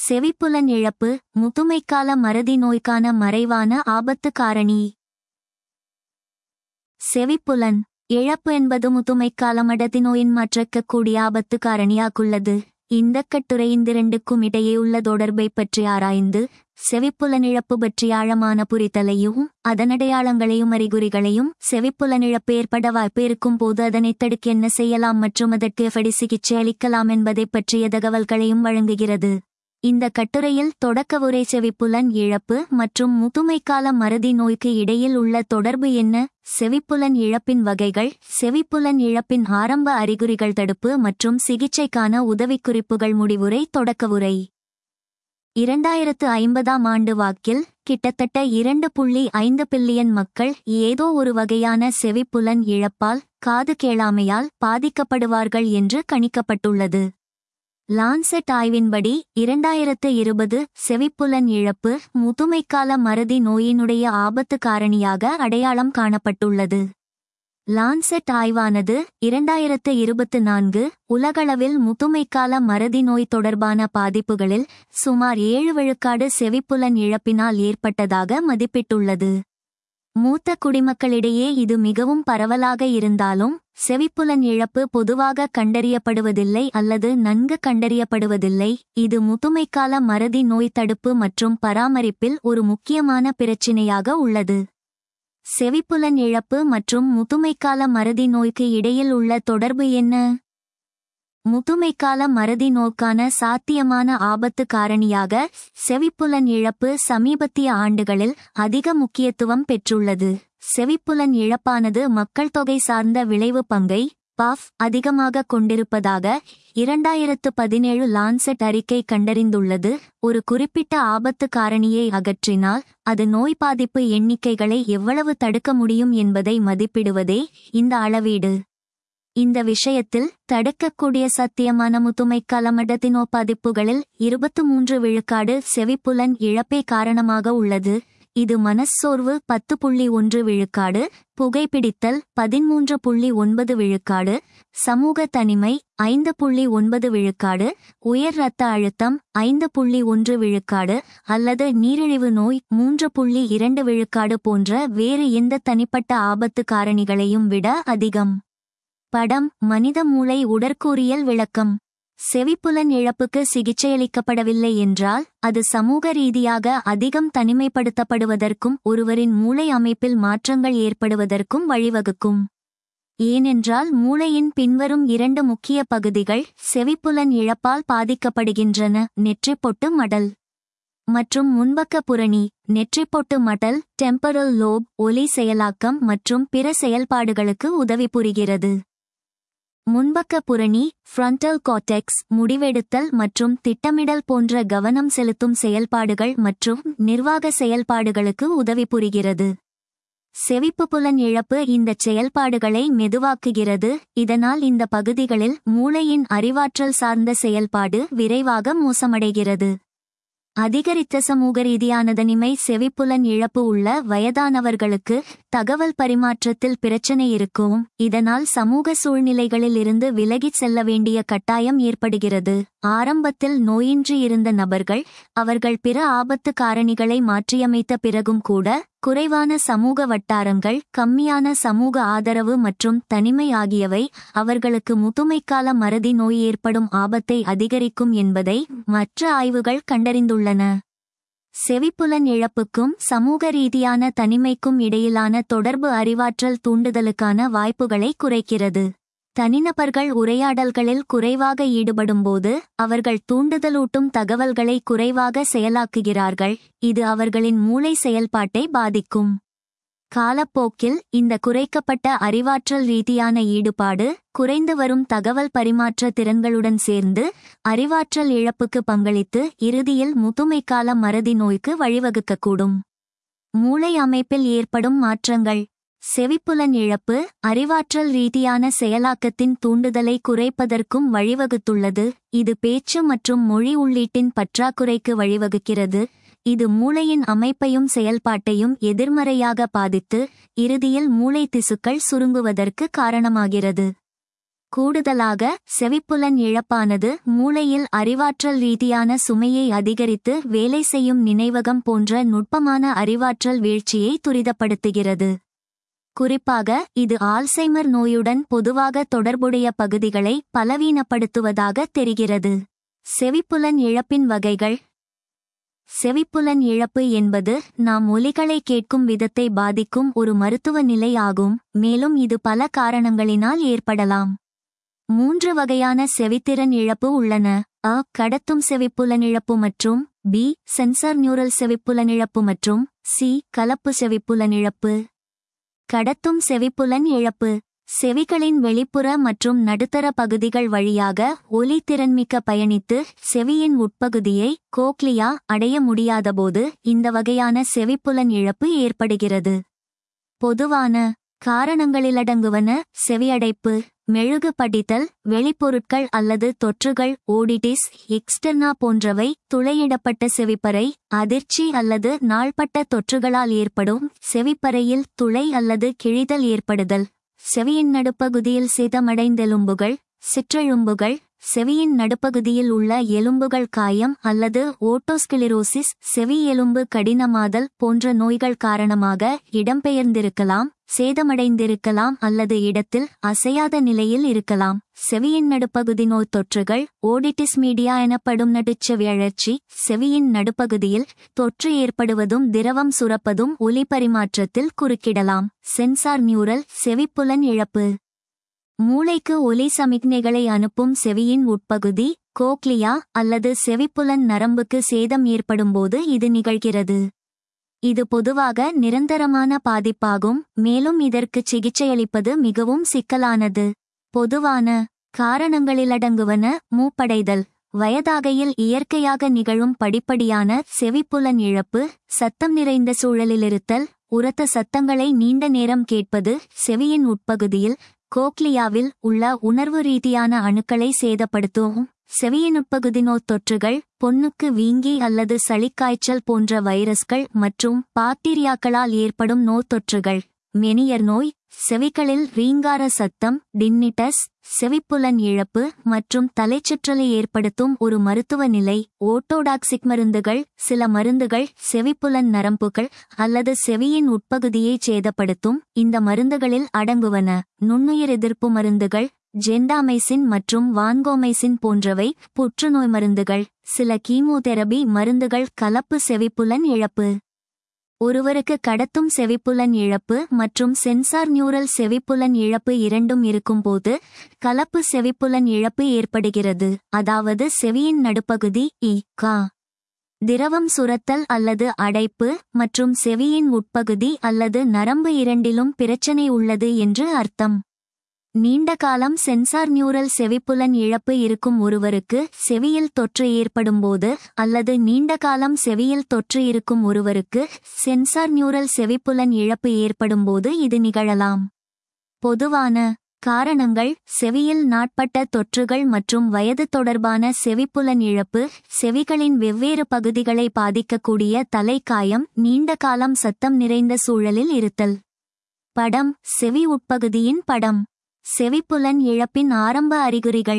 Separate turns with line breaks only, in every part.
செவிப்புலன் இழப்பு முதுமைக்கால மறதி நோய்க்கான மறைவான ஆபத்து காரணி செவிப்புலன் இழப்பு என்பது முதுமைக்கால மடதி நோயின் மாற்றக்கூடிய ஆபத்து காரணியாக்குள்ளது இந்த கட்டுரையின் இரண்டுக்கும் இடையே உள்ள தொடர்பை பற்றி ஆராய்ந்து செவிப்புலன் இழப்பு பற்றி ஆழமான புரிதலையும் அதன் அடையாளங்களையும் அறிகுறிகளையும் செவிப்புலன் இழப்பு ஏற்பட வாய்ப்பு இருக்கும் போது அதனை தடுக்க என்ன செய்யலாம் மற்றும் அதற்கு எப்படி சிகிச்சை அளிக்கலாம் என்பதை பற்றிய தகவல்களையும் வழங்குகிறது இந்த கட்டுரையில் தொடக்க உரை செவிப்புலன் இழப்பு மற்றும் முதுமைக்கால மறதி நோய்க்கு இடையில் உள்ள தொடர்பு என்ன செவிப்புலன் இழப்பின் வகைகள் செவிப்புலன் இழப்பின் ஆரம்ப அறிகுறிகள் தடுப்பு மற்றும் சிகிச்சைக்கான உதவிக்குறிப்புகள் முடிவுரை தொடக்க உரை இரண்டாயிரத்து ஐம்பதாம் ஆண்டு வாக்கில் கிட்டத்தட்ட இரண்டு புள்ளி ஐந்து பில்லியன் மக்கள் ஏதோ ஒரு வகையான செவிப்புலன் இழப்பால் காது கேளாமையால் பாதிக்கப்படுவார்கள் என்று கணிக்கப்பட்டுள்ளது லான்செட் ஆய்வின்படி இரண்டாயிரத்து இருபது செவிப்புலன் இழப்பு முதுமைக்கால மறதி நோயினுடைய ஆபத்து காரணியாக அடையாளம் காணப்பட்டுள்ளது லான்செட் ஆய்வானது இரண்டாயிரத்து இருபத்து நான்கு உலகளவில் முதுமைக்கால மறதி நோய் தொடர்பான பாதிப்புகளில் சுமார் ஏழு விழுக்காடு செவிப்புலன் இழப்பினால் ஏற்பட்டதாக மதிப்பிட்டுள்ளது மூத்த குடிமக்களிடையே இது மிகவும் பரவலாக இருந்தாலும் செவிப்புலன் இழப்பு பொதுவாக கண்டறியப்படுவதில்லை அல்லது நன்கு கண்டறியப்படுவதில்லை இது முதுமைக்கால மறதி நோய் தடுப்பு மற்றும் பராமரிப்பில் ஒரு முக்கியமான பிரச்சினையாக உள்ளது செவிப்புலன் இழப்பு மற்றும் முதுமைக்கால மறதி நோய்க்கு இடையில் உள்ள தொடர்பு என்ன முதுமைக்கால மறதி நோய்க்கான சாத்தியமான ஆபத்து காரணியாக செவிப்புலன் இழப்பு சமீபத்திய ஆண்டுகளில் அதிக முக்கியத்துவம் பெற்றுள்ளது செவிப்புலன் இழப்பானது மக்கள் தொகை சார்ந்த விளைவு பங்கை பாஃப் அதிகமாக கொண்டிருப்பதாக இரண்டாயிரத்து பதினேழு லான்செட் அறிக்கை கண்டறிந்துள்ளது ஒரு குறிப்பிட்ட ஆபத்து காரணியை அகற்றினால் அது நோய் பாதிப்பு எண்ணிக்கைகளை எவ்வளவு தடுக்க முடியும் என்பதை மதிப்பிடுவதே இந்த அளவீடு இந்த விஷயத்தில் தடுக்கக்கூடிய சத்தியமான முதுமைக்கால மடத்தினோ பாதிப்புகளில் இருபத்து மூன்று விழுக்காடு செவிப்புலன் இழப்பே காரணமாக உள்ளது இது மனச்சோர்வு பத்து புள்ளி ஒன்று விழுக்காடு புகைப்பிடித்தல் பதிமூன்று புள்ளி ஒன்பது விழுக்காடு சமூக தனிமை ஐந்து புள்ளி ஒன்பது விழுக்காடு உயர் இரத்த அழுத்தம் ஐந்து புள்ளி ஒன்று விழுக்காடு அல்லது நீரிழிவு நோய் மூன்று புள்ளி இரண்டு விழுக்காடு போன்ற வேறு எந்த தனிப்பட்ட ஆபத்து காரணிகளையும் விட அதிகம் படம் மனித மூளை உடற்கூறியல் விளக்கம் செவிப்புலன் இழப்புக்கு சிகிச்சையளிக்கப்படவில்லை என்றால் அது சமூக ரீதியாக அதிகம் தனிமைப்படுத்தப்படுவதற்கும் ஒருவரின் மூளை அமைப்பில் மாற்றங்கள் ஏற்படுவதற்கும் வழிவகுக்கும் ஏனென்றால் மூளையின் பின்வரும் இரண்டு முக்கிய பகுதிகள் செவிப்புலன் இழப்பால் பாதிக்கப்படுகின்றன நெற்றிப்பொட்டு மடல் மற்றும் முன்பக்க புரணி நெற்றிப்பொட்டு மடல் டெம்பரல் லோப் ஒலி செயலாக்கம் மற்றும் பிற செயல்பாடுகளுக்கு உதவி புரிகிறது முன்பக்க புரணி ஃப்ரண்டல் கார்டெக்ஸ் முடிவெடுத்தல் மற்றும் திட்டமிடல் போன்ற கவனம் செலுத்தும் செயல்பாடுகள் மற்றும் நிர்வாக செயல்பாடுகளுக்கு உதவி புரிகிறது செவிப்பு புலன் இழப்பு இந்த செயல்பாடுகளை மெதுவாக்குகிறது இதனால் இந்த பகுதிகளில் மூளையின் அறிவாற்றல் சார்ந்த செயல்பாடு விரைவாக மோசமடைகிறது அதிகரித்த சமூக ரீதியான தனிமை செவிப்புலன் இழப்பு உள்ள வயதானவர்களுக்கு தகவல் பரிமாற்றத்தில் பிரச்சனை இருக்கும் இதனால் சமூக சூழ்நிலைகளில் இருந்து விலகிச் செல்ல வேண்டிய கட்டாயம் ஏற்படுகிறது ஆரம்பத்தில் நோயின்றி இருந்த நபர்கள் அவர்கள் பிற ஆபத்து காரணிகளை மாற்றியமைத்த பிறகும் கூட குறைவான சமூக வட்டாரங்கள் கம்மியான சமூக ஆதரவு மற்றும் தனிமை ஆகியவை அவர்களுக்கு முதுமைக்கால மறதி நோய் ஏற்படும் ஆபத்தை அதிகரிக்கும் என்பதை மற்ற ஆய்வுகள் கண்டறிந்துள்ளன செவிப்புலன் இழப்புக்கும் சமூக ரீதியான தனிமைக்கும் இடையிலான தொடர்பு அறிவாற்றல் தூண்டுதலுக்கான வாய்ப்புகளை குறைக்கிறது தனிநபர்கள் உரையாடல்களில் குறைவாக ஈடுபடும்போது அவர்கள் தூண்டுதலூட்டும் தகவல்களை குறைவாக செயலாக்குகிறார்கள் இது அவர்களின் மூளை செயல்பாட்டை பாதிக்கும் காலப்போக்கில் இந்த குறைக்கப்பட்ட அறிவாற்றல் ரீதியான ஈடுபாடு குறைந்து வரும் தகவல் பரிமாற்ற திறன்களுடன் சேர்ந்து அறிவாற்றல் இழப்புக்கு பங்களித்து இறுதியில் முதுமைக்கால மறதி நோய்க்கு வழிவகுக்கக்கூடும் மூளை அமைப்பில் ஏற்படும் மாற்றங்கள் செவிப்புலன் இழப்பு அறிவாற்றல் ரீதியான செயலாக்கத்தின் தூண்டுதலை குறைப்பதற்கும் வழிவகுத்துள்ளது இது பேச்சு மற்றும் மொழி உள்ளீட்டின் பற்றாக்குறைக்கு வழிவகுக்கிறது இது மூளையின் அமைப்பையும் செயல்பாட்டையும் எதிர்மறையாக பாதித்து இறுதியில் மூளை திசுக்கள் சுருங்குவதற்கு காரணமாகிறது கூடுதலாக செவிப்புலன் இழப்பானது மூளையில் அறிவாற்றல் ரீதியான சுமையை அதிகரித்து வேலை செய்யும் நினைவகம் போன்ற நுட்பமான அறிவாற்றல் வீழ்ச்சியை துரிதப்படுத்துகிறது குறிப்பாக இது ஆல்சைமர் நோயுடன் பொதுவாக தொடர்புடைய பகுதிகளை பலவீனப்படுத்துவதாக தெரிகிறது செவிப்புலன் இழப்பின் வகைகள் செவிப்புலன் இழப்பு என்பது நாம் ஒலிகளை கேட்கும் விதத்தை பாதிக்கும் ஒரு மருத்துவ நிலை ஆகும் மேலும் இது பல காரணங்களினால் ஏற்படலாம் மூன்று வகையான செவித்திறன் இழப்பு உள்ளன அ கடத்தும் செவிப்புலன் இழப்பு மற்றும் பி சென்சார் நியூரல் செவிப்புலன் இழப்பு மற்றும் சி கலப்பு செவிப்புலன் இழப்பு கடத்தும் செவிப்புலன் இழப்பு செவிகளின் வெளிப்புற மற்றும் நடுத்தர பகுதிகள் வழியாக ஒலி திறன்மிக்க பயணித்து செவியின் உட்பகுதியை கோக்லியா அடைய முடியாதபோது இந்த வகையான செவிப்புலன் இழப்பு ஏற்படுகிறது பொதுவான காரணங்களிலடங்குவன செவியடைப்பு மெழுகு படித்தல் வெளிப்பொருட்கள் அல்லது தொற்றுகள் ஓடிடிஸ் எக்ஸ்டர்னா போன்றவை துளையிடப்பட்ட செவிப்பறை அதிர்ச்சி அல்லது நாள்பட்ட தொற்றுகளால் ஏற்படும் செவிப்பறையில் துளை அல்லது கிழிதல் ஏற்படுதல் செவியின் நடுப்பகுதியில் சேதமடைந்தெலும்புகள் சிற்றெலும்புகள் செவியின் நடுப்பகுதியில் உள்ள எலும்புகள் காயம் அல்லது ஓட்டோஸ்கிலிரோசிஸ் செவி எலும்பு கடினமாதல் போன்ற நோய்கள் காரணமாக இடம்பெயர்ந்திருக்கலாம் சேதமடைந்திருக்கலாம் அல்லது இடத்தில் அசையாத நிலையில் இருக்கலாம் செவியின் நடுப்பகுதி நோய் தொற்றுகள் ஓடிட்டிஸ் மீடியா எனப்படும் நடுச்செவி அழற்சி செவியின் நடுப்பகுதியில் தொற்று ஏற்படுவதும் திரவம் சுரப்பதும் ஒலி பரிமாற்றத்தில் குறுக்கிடலாம் சென்சார் நியூரல் செவிப்புலன் இழப்பு மூளைக்கு ஒலி சமிக்ஞைகளை அனுப்பும் செவியின் உட்பகுதி கோக்லியா அல்லது செவிப்புலன் நரம்புக்கு சேதம் ஏற்படும்போது இது நிகழ்கிறது இது பொதுவாக நிரந்தரமான பாதிப்பாகும் மேலும் இதற்கு சிகிச்சையளிப்பது மிகவும் சிக்கலானது பொதுவான காரணங்களிலடங்குவன மூப்படைதல் வயதாகையில் இயற்கையாக நிகழும் படிப்படியான செவிப்புலன் இழப்பு சத்தம் நிறைந்த சூழலிலிருத்தல் உரத்த சத்தங்களை நீண்ட நேரம் கேட்பது செவியின் உட்பகுதியில் கோக்லியாவில் உள்ள உணர்வு ரீதியான அணுக்களை சேதப்படுத்தும் செவியின் உட்பகுதி நோய் தொற்றுகள் பொன்னுக்கு வீங்கி அல்லது சளிக்காய்ச்சல் போன்ற வைரஸ்கள் மற்றும் பாக்டீரியாக்களால் ஏற்படும் நோய் தொற்றுகள் மெனியர் நோய் செவிகளில் ரீங்கார சத்தம் டின்னிட்டஸ் செவிப்புலன் இழப்பு மற்றும் தலைச்சுற்றலை ஏற்படுத்தும் ஒரு மருத்துவ நிலை ஓட்டோடாக்சிக் மருந்துகள் சில மருந்துகள் செவிப்புலன் நரம்புகள் அல்லது செவியின் உட்பகுதியை சேதப்படுத்தும் இந்த மருந்துகளில் அடங்குவன நுண்ணுயிர் எதிர்ப்பு மருந்துகள் ஜெண்டாமைசின் மற்றும் வான்கோமைசின் போன்றவை புற்றுநோய் மருந்துகள் சில கீமோதெரபி மருந்துகள் கலப்பு செவிப்புலன் இழப்பு ஒருவருக்கு கடத்தும் செவிப்புலன் இழப்பு மற்றும் சென்சார் நியூரல் செவிப்புலன் இழப்பு இரண்டும் இருக்கும்போது கலப்பு செவிப்புலன் இழப்பு ஏற்படுகிறது அதாவது செவியின் நடுப்பகுதி இ கா திரவம் சுரத்தல் அல்லது அடைப்பு மற்றும் செவியின் உட்பகுதி அல்லது நரம்பு இரண்டிலும் பிரச்சனை உள்ளது என்று அர்த்தம் நீண்ட காலம் சென்சார் நியூரல் செவிப்புலன் இழப்பு இருக்கும் ஒருவருக்கு செவியில் தொற்று ஏற்படும்போது அல்லது நீண்ட காலம் செவியில் தொற்று இருக்கும் ஒருவருக்கு சென்சார் நியூரல் செவிப்புலன் இழப்பு ஏற்படும்போது இது நிகழலாம் பொதுவான காரணங்கள் செவியில் நாட்பட்ட தொற்றுகள் மற்றும் வயது தொடர்பான செவிப்புலன் இழப்பு செவிகளின் வெவ்வேறு பகுதிகளை பாதிக்கக்கூடிய தலைக்காயம் நீண்ட காலம் சத்தம் நிறைந்த சூழலில் இருத்தல் படம் செவி உட்பகுதியின் படம் செவிப்புலன் இழப்பின் ஆரம்ப அறிகுறிகள்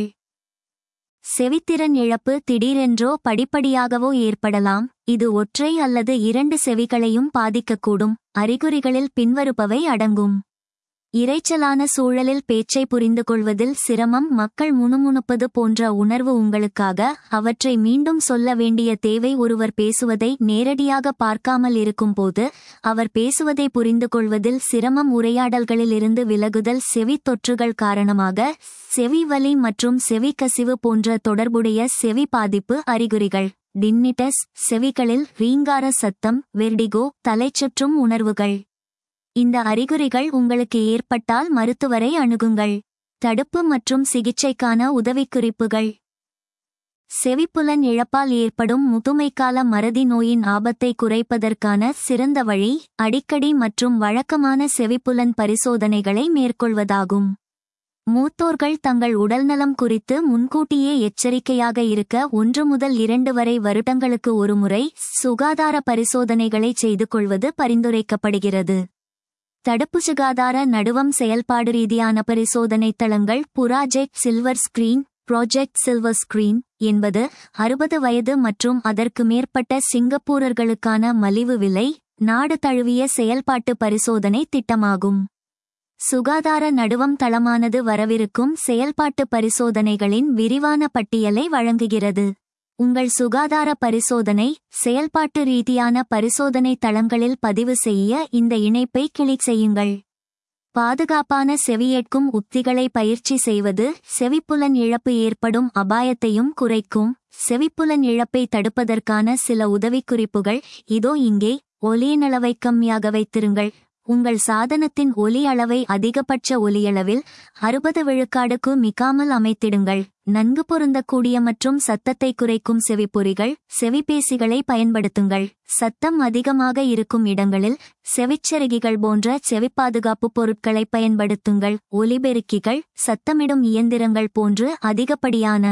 செவித்திறன் இழப்பு திடீரென்றோ படிப்படியாகவோ ஏற்படலாம் இது ஒற்றை அல்லது இரண்டு செவிகளையும் பாதிக்கக்கூடும் அறிகுறிகளில் பின்வருபவை அடங்கும் இரைச்சலான சூழலில் பேச்சை புரிந்து கொள்வதில் சிரமம் மக்கள் முணுமுணுப்பது போன்ற உணர்வு உங்களுக்காக அவற்றை மீண்டும் சொல்ல வேண்டிய தேவை ஒருவர் பேசுவதை நேரடியாக பார்க்காமல் இருக்கும்போது அவர் பேசுவதை புரிந்து கொள்வதில் சிரமம் உரையாடல்களில் இருந்து விலகுதல் செவி தொற்றுகள் காரணமாக செவி வலி மற்றும் செவி கசிவு போன்ற தொடர்புடைய செவி பாதிப்பு அறிகுறிகள் டின்னிட்டஸ் செவிகளில் ரீங்கார சத்தம் வெர்டிகோ தலைச்சுற்றும் உணர்வுகள் இந்த அறிகுறிகள் உங்களுக்கு ஏற்பட்டால் மருத்துவரை அணுகுங்கள் தடுப்பு மற்றும் சிகிச்சைக்கான உதவிக்குறிப்புகள் செவிப்புலன் இழப்பால் ஏற்படும் முதுமைக்கால மறதி நோயின் ஆபத்தை குறைப்பதற்கான சிறந்த வழி அடிக்கடி மற்றும் வழக்கமான செவிப்புலன் பரிசோதனைகளை மேற்கொள்வதாகும் மூத்தோர்கள் தங்கள் உடல்நலம் குறித்து முன்கூட்டியே எச்சரிக்கையாக இருக்க ஒன்று முதல் இரண்டு வரை வருடங்களுக்கு ஒருமுறை சுகாதார பரிசோதனைகளை செய்து கொள்வது பரிந்துரைக்கப்படுகிறது தடுப்பு சுகாதார நடுவம் செயல்பாடு ரீதியான பரிசோதனை தளங்கள் project silver screen project silver screen என்பது அறுபது வயது மற்றும் அதற்கு மேற்பட்ட சிங்கப்பூரர்களுக்கான மலிவு விலை நாடு தழுவிய செயல்பாட்டு பரிசோதனை திட்டமாகும் சுகாதார நடுவம் தளமானது வரவிருக்கும் செயல்பாட்டு பரிசோதனைகளின் விரிவான பட்டியலை வழங்குகிறது உங்கள் சுகாதார பரிசோதனை செயல்பாட்டு ரீதியான பரிசோதனை தளங்களில் பதிவு செய்ய இந்த இணைப்பை கிளிக் செய்யுங்கள் பாதுகாப்பான செவியேற்கும் உத்திகளை பயிற்சி செய்வது செவிப்புலன் இழப்பு ஏற்படும் அபாயத்தையும் குறைக்கும் செவிப்புலன் இழப்பை தடுப்பதற்கான சில உதவிக்குறிப்புகள் இதோ இங்கே ஒலியின் அளவை கம்மியாக வைத்திருங்கள் உங்கள் சாதனத்தின் ஒலி அளவை அதிகபட்ச ஒலியளவில் அறுபது விழுக்காடுக்கு மிகாமல் அமைத்திடுங்கள் நன்கு பொருந்தக்கூடிய மற்றும் சத்தத்தை குறைக்கும் செவிப்பொறிகள் செவிபேசிகளை பயன்படுத்துங்கள் சத்தம் அதிகமாக இருக்கும் இடங்களில் செவிச்செருகிகள் போன்ற செவிப்பாதுகாப்பு பொருட்களை பயன்படுத்துங்கள் ஒலிபெருக்கிகள் சத்தமிடும் இயந்திரங்கள் போன்று அதிகப்படியான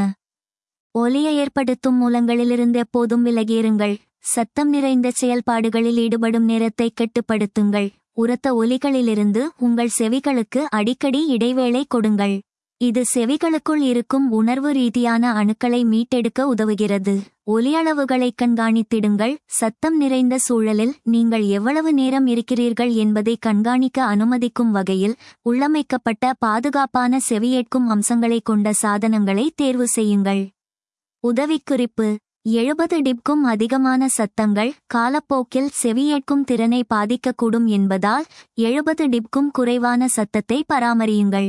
ஒலியை ஏற்படுத்தும் மூலங்களிலிருந்து எப்போதும் விலகியிருங்கள் சத்தம் நிறைந்த செயல்பாடுகளில் ஈடுபடும் நேரத்தை கட்டுப்படுத்துங்கள் உரத்த ஒலிகளிலிருந்து உங்கள் செவிகளுக்கு அடிக்கடி இடைவேளை கொடுங்கள் இது செவிகளுக்குள் இருக்கும் உணர்வு ரீதியான அணுக்களை மீட்டெடுக்க உதவுகிறது ஒலியளவுகளை கண்காணித்திடுங்கள் சத்தம் நிறைந்த சூழலில் நீங்கள் எவ்வளவு நேரம் இருக்கிறீர்கள் என்பதை கண்காணிக்க அனுமதிக்கும் வகையில் உள்ளமைக்கப்பட்ட பாதுகாப்பான செவியேற்கும் அம்சங்களை கொண்ட சாதனங்களை தேர்வு செய்யுங்கள் உதவிக்குறிப்பு எழுபது டிப்கும் அதிகமான சத்தங்கள் காலப்போக்கில் செவியேற்கும் திறனை பாதிக்கக்கூடும் என்பதால் எழுபது டிப்கும் குறைவான சத்தத்தை பராமரியுங்கள்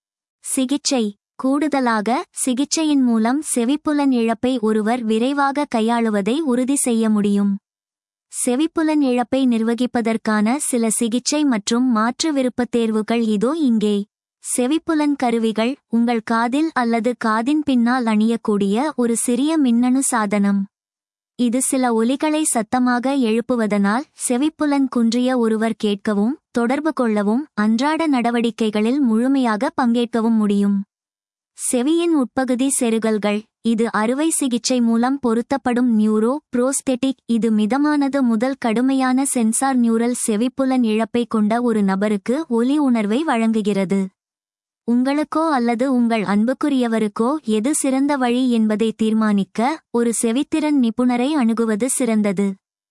சிகிச்சை கூடுதலாக சிகிச்சையின் மூலம் செவிப்புலன் இழப்பை ஒருவர் விரைவாக கையாளுவதை உறுதி செய்ய முடியும் செவிப்புலன் இழப்பை நிர்வகிப்பதற்கான சில சிகிச்சை மற்றும் மாற்று விருப்பத் தேர்வுகள் இதோ இங்கே செவிப்புலன் கருவிகள் உங்கள் காதில் அல்லது காதின் பின்னால் அணியக்கூடிய ஒரு சிறிய மின்னணு சாதனம் இது சில ஒலிகளை சத்தமாக எழுப்புவதனால் செவிப்புலன் குன்றிய ஒருவர் கேட்கவும் தொடர்பு கொள்ளவும் அன்றாட நடவடிக்கைகளில் முழுமையாக பங்கேற்கவும் முடியும் செவியின் உட்பகுதி செருகல்கள் இது அறுவை சிகிச்சை மூலம் பொருத்தப்படும் நியூரோ புரோஸ்தெட்டிக் இது மிதமானது முதல் கடுமையான சென்சார் நியூரல் செவிப்புலன் இழப்பை கொண்ட ஒரு நபருக்கு ஒலி உணர்வை வழங்குகிறது உங்களுக்கோ அல்லது உங்கள் அன்புக்குரியவருக்கோ எது சிறந்த வழி என்பதை தீர்மானிக்க ஒரு செவித்திறன் நிபுணரை அணுகுவது சிறந்தது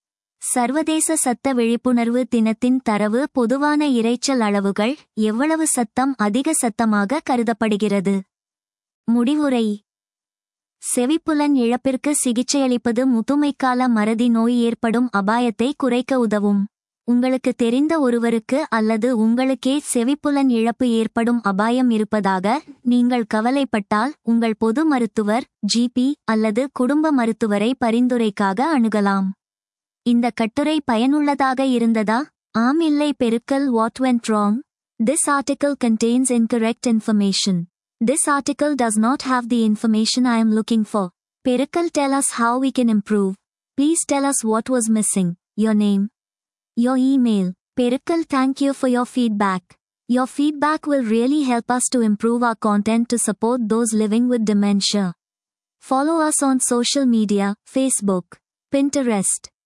சர்வதேச சத்த விழிப்புணர்வு தினத்தின் தரவு பொதுவான இரைச்சல் அளவுகள் எவ்வளவு சத்தம் அதிக சத்தமாக கருதப்படுகிறது முடிவுரை செவிப்புலன் இழப்பிற்கு சிகிச்சையளிப்பது முதுமைக்கால மறதி நோய் ஏற்படும் அபாயத்தை குறைக்க உதவும் உங்களுக்கு தெரிந்த ஒருவருக்கு அல்லது உங்களுக்கே செவிப்புலன் இழப்பு ஏற்படும் அபாயம் இருப்பதாக நீங்கள் கவலைப்பட்டால் உங்கள் பொது மருத்துவர் ஜிபி அல்லது குடும்ப மருத்துவரை பரிந்துரைக்காக அணுகலாம் இந்த கட்டுரை பயனுள்ளதாக இருந்ததா ஆம் இல்லை பெருக்கல் what went wrong this article contains incorrect information. This article does not have the information I am looking for. Perikal tell us how we can improve. Please tell us what was missing. Your name. Your email. Perikal thank you for your feedback. Your feedback will really help us to improve our content to support those living with dementia. Follow us on social media, Facebook, Pinterest,